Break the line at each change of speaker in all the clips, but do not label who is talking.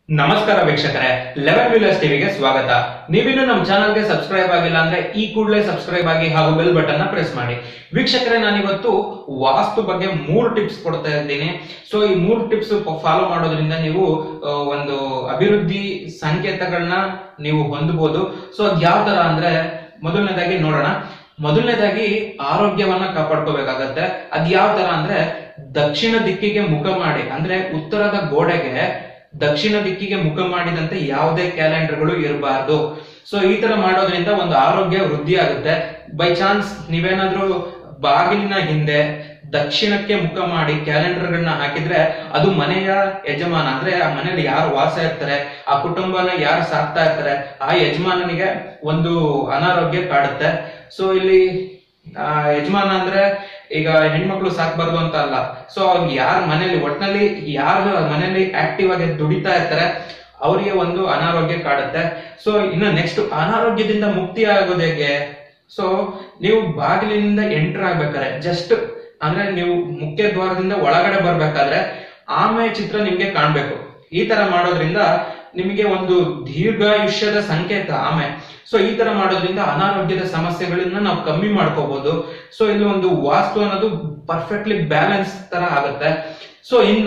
ನಮಸ್ಕಾರ ವೀಕ್ಷಕರೇ eleven wheelers ಟಿವಿಗೆ ಸ್ವಾಗತ ನೀವಿನ್ನು ನಮ್ಮ ಚಾನಲ್ಗೆ ಸಬ್ಸ್ಕ್ರೈಬ್ ಆಗಿಲ್ಲ ಅಂದ್ರೆ ಈ ಕೂಡಲೇ ಸಬ್ಸ್ಕ್ರೈಬ್ ಆಗಿ ಹಾಗೂ ಬೆಲ್ ಬಟನ್ ನ ಪ್ರೆಸ್ ಮಾಡಿ ವೀಕ್ಷಕರೇ ನಾನಿವತ್ತು ವಾಸ್ತು ಬಗ್ಗೆ ಮೂರು ಟಿಪ್ಸ್ ಕೊಡ್ತಾ ಇದ್ದೀನಿ ಸೊ ಈ ಮೂರು ಟಿಪ್ಸ್ ಫಾಲೋ ಮಾಡೋದ್ರಿಂದ ನೀವು ಆ, ಒಂದು ಅಭಿವೃದ್ಧಿ ಸಂಕೇತಗಳನ್ನ ನೀವು ಹೊಂದಬಹುದು ಸೊ ಅದ್ ಯಾವ ತರ ಅಂದ್ರೆ ಮೊದಲನೇದಾಗಿ ನೋಡೋಣ ಮೊದಲನೇದಾಗಿ ಆರೋಗ್ಯವನ್ನ ಕಾಪಾಡ್ಕೋಬೇಕಾಗತ್ತೆ ಅದ್ ಯಾವ ತರ ಅಂದ್ರೆ ದಕ್ಷಿಣ ದಿಕ್ಕಿಗೆ ಮುಖ ಮಾಡಿ ಅಂದ್ರೆ ಉತ್ತರದ ಗೋಡೆಗೆ ದಕ್ಷಿಣ ದಿಕ್ಕಿಗೆ ಮುಖ ಮಾಡಿದಂತೆ ಯಾವುದೇ ಕ್ಯಾಲೆಂಡರ್ಗಳು ಇರಬಾರ್ದು ಸೊ ಈ ತರ ಮಾಡೋದ್ರಿಂದ ಒಂದು ಆರೋಗ್ಯ ವೃದ್ಧಿ ಆಗುತ್ತೆ ಬೈ ಚಾನ್ಸ್ ನೀವೇನಾದ್ರೂ ಬಾಗಿಲಿನ ಹಿಂದೆ ದಕ್ಷಿಣಕ್ಕೆ ಮುಖ ಮಾಡಿ ಕ್ಯಾಲೆಂಡರ್ಗಳನ್ನ ಹಾಕಿದ್ರೆ ಅದು ಮನೆಯ ಯಜಮಾನ ಅಂದ್ರೆ ಆ ಮನೆಯಲ್ಲಿ ಯಾರು ವಾಸ ಇರ್ತಾರೆ ಆ ಕುಟುಂಬನ ಯಾರು ಸಾಕ್ತಾ ಇರ್ತಾರೆ ಆ ಯಜಮಾನನಿಗೆ ಒಂದು ಅನಾರೋಗ್ಯ ಕಾಡುತ್ತೆ ಸೊ ಇಲ್ಲಿ ಆ ಯಜಮಾನ ಅಂದ್ರೆ ಈಗ ಹೆಣ್ಮಕ್ಳು ಸಾಕ್ಬಾರ್ದು ಅಂತ ಅಲ್ಲ ಸೊ ಅವ್ರಿಗೆ ಯಾರ ಮನೇಲಿ ಒಟ್ನಲ್ಲಿ ಯಾರು ಮನೇಲಿ ಆಕ್ಟಿವ್ ಆಗಿ ದುಡಿತಾ ಇರ್ತಾರೆ ಅವರಿಗೆ ಒಂದು ಅನಾರೋಗ್ಯ ಕಾಡುತ್ತೆ ಸೊ ಇನ್ನು ನೆಕ್ಸ್ಟ್ ಅನಾರೋಗ್ಯದಿಂದ ಮುಕ್ತಿ ಆಗೋದು ಹೇಗೆ ಸೊ ನೀವು ಬಾಗಿಲಿನಿಂದ ಎಂಟರ್ ಆಗ್ಬೇಕಾದ್ರೆ ಜಸ್ಟ್ ಅಂದ್ರೆ ನೀವು ಮುಖ್ಯ ದ್ವಾರದಿಂದ ಒಳಗಡೆ ಬರ್ಬೇಕಾದ್ರೆ ಆಮೆ ಚಿತ್ರ ನಿಮ್ಗೆ ಕಾಣ್ಬೇಕು ಈ ತರ ಮಾಡೋದ್ರಿಂದ ನಿಮಗೆ ಒಂದು ದೀರ್ಘಾಯುಷ್ಯದ ಸಂಕೇತ ಆಮೆ ಸೊ ಈ ತರ ಮಾಡೋದ್ರಿಂದ ಅನಾರೋಗ್ಯದ ಸಮಸ್ಯೆಗಳನ್ನ ನಾವು ಕಮ್ಮಿ ಮಾಡ್ಕೋಬಹುದು ಸೊ ಇಲ್ಲಿ ಒಂದು ವಾಸ್ತು ಅನ್ನೋದು ಪರ್ಫೆಕ್ಟ್ಲಿ ಬ್ಯಾಲೆನ್ಸ್ ತರ ಆಗುತ್ತೆ ಸೊ ಇನ್ನ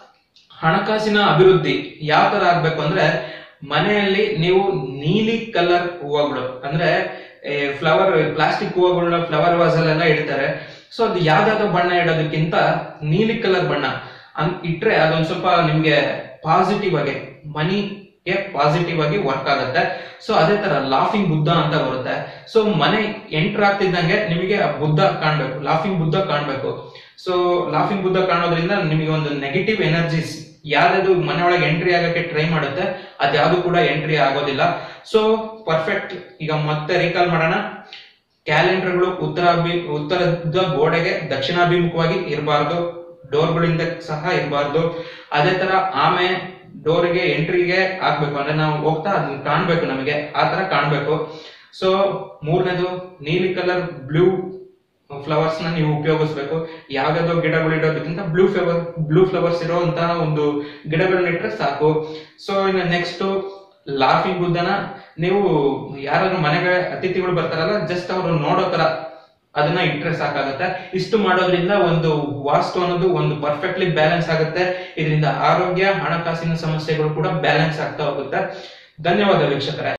ಹಣಕಾಸಿನ ಅಭಿವೃದ್ಧಿ ಯಾವ ತರ ಆಗ್ಬೇಕು ಅಂದ್ರೆ ಮನೆಯಲ್ಲಿ ನೀವು ನೀಲಿ ಕಲರ್ ಹೂವಗಳು ಅಂದ್ರೆ ಫ್ಲವರ್ ಪ್ಲಾಸ್ಟಿಕ್ ಹೂವಗಳನ್ನ ಫ್ಲವರ್ ವಾಸ್ ಅಲ್ಲೆಲ್ಲ ಇಡ್ತಾರೆ ಸೊ ಅದು ಯಾವ್ದಾವ್ದೋ ಬಣ್ಣ ಇಡೋದಕ್ಕಿಂತ ನೀಲಿ ಕಲರ್ ಬಣ್ಣ ಅನ್- ಇಟ್ರೆ ಅದೊಂದ್ ಸ್ವಲ್ಪ ನಿಮ್ಗೆ ಪಾಸಿಟಿವ್ ಆಗಿ ಮನಿಗೆ ಪಾಸಿಟಿವ್ ಆಗಿ ವರ್ಕ್ ಆಗುತ್ತೆ ಸೊ ಅದೇ ತರ ಲಾಫಿಂಗ್ ಬುದ್ಧ ಅಂತ ಬರುತ್ತೆ ಸೊ ಮನೆ ಎಂಟರ್ ಆಗ್ತಿದ್ದಂಗೆ ನಿಮಗೆ ಆ ಬುದ್ಧ ಕಾಣ್ಬೇಕು ಲಾಫಿಂಗ್ ಬುದ್ಧ ಕಾಣ್ಬೇಕು ಸೊ ಲಾಫಿಂಗ್ ಬುದ್ಧ ಕಾಣೋದ್ರಿಂದ ನಿಮಗೆ ಒಂದು ನೆಗೆಟಿವ್ ಎನರ್ಜೀಸ್ ಯಾವ್ದು ಮನೆ ಒಳಗೆ ಎಂಟ್ರಿ ಆಗಕ್ಕೆ ಟ್ರೈ ಮಾಡುತ್ತೆ ಅದ್ಯಾವುದು ಕೂಡ ಎಂಟ್ರಿ ಆಗೋದಿಲ್ಲ ಸೊ ಪರ್ಫೆಕ್ಟ್ ಈಗ ಮತ್ತೆ ರೀಕಾಲ್ ಮಾಡೋಣ ಕ್ಯಾಲೆಂಡರ್ಗಳು ಉತ್ತರಾಭಿ ಉತ್ತರದ ಗೋಡೆಗೆ ದಕ್ಷಿಣಾಭಿಮುಖವಾಗಿ ಇರಬಾರ್ದು ಡೋರ್ಗಳಿಂದ ಸಹ ಇರಬಾರ್ದು ಅದೇ ತರ ಆಮೆ ಡೋರ್ಗೆ ಎಂಟ್ರಿಗೆ ಹಾಕ್ಬೇಕು ಅಂದ್ರೆ ನಾವು ಹೋಗ್ತಾ ಅದನ್ನ ಕಾಣ್ಬೇಕು ನಮಗೆ ಆ ತರ ಕಾಣ್ಬೇಕು ಸೊ ಮೂರನೇದು ನೀಲಿ ಕಲರ್ ಬ್ಲೂ ಫ್ಲವರ್ಸ್ ನ ನೀವು ಉಪಯೋಗಿಸ್ಬೇಕು ಯಾವ್ದಾದ್ರು ಗಿಡಗಳು ಇಡೋದಕ್ಕಿಂತ ಬ್ಲೂ ಫ್ಲವರ್ ಬ್ಲೂ ಫ್ಲವರ್ಸ್ ಇರುವಂತಹ ಒಂದು ಗಿಡಗಳನ್ನ ಇಟ್ರೆ ಸಾಕು ಸೊ ಇನ್ನು ನೆಕ್ಸ್ಟ್ ಲಾಫಿಂಗ್ ಬುದ್ಧನ ನೀವು ಯಾರಾದ್ರೂ ಮನೆಗೆ ಅತಿಥಿಗಳು ಬರ್ತಾರಲ್ಲ ಜಸ್ಟ್ ಅವರು ನೋಡೋ ತರ ಅದನ್ನ ಇಟ್ರೆ ಸಾಕಾಗತ್ತೆ ಇಷ್ಟು ಮಾಡೋದ್ರಿಂದ ಒಂದು ವಾಸ್ತು ಅನ್ನೋದು ಒಂದು ಪರ್ಫೆಕ್ಟ್ಲಿ ಬ್ಯಾಲೆನ್ಸ್ ಆಗುತ್ತೆ ಇದರಿಂದ ಆರೋಗ್ಯ ಹಣಕಾಸಿನ ಸಮಸ್ಯೆಗಳು ಕೂಡ ಬ್ಯಾಲೆನ್ಸ್ ಆಗ್ತಾ ಹೋಗುತ್ತೆ ಧನ್ಯವಾದ ವೀಕ್ಷಕರೇ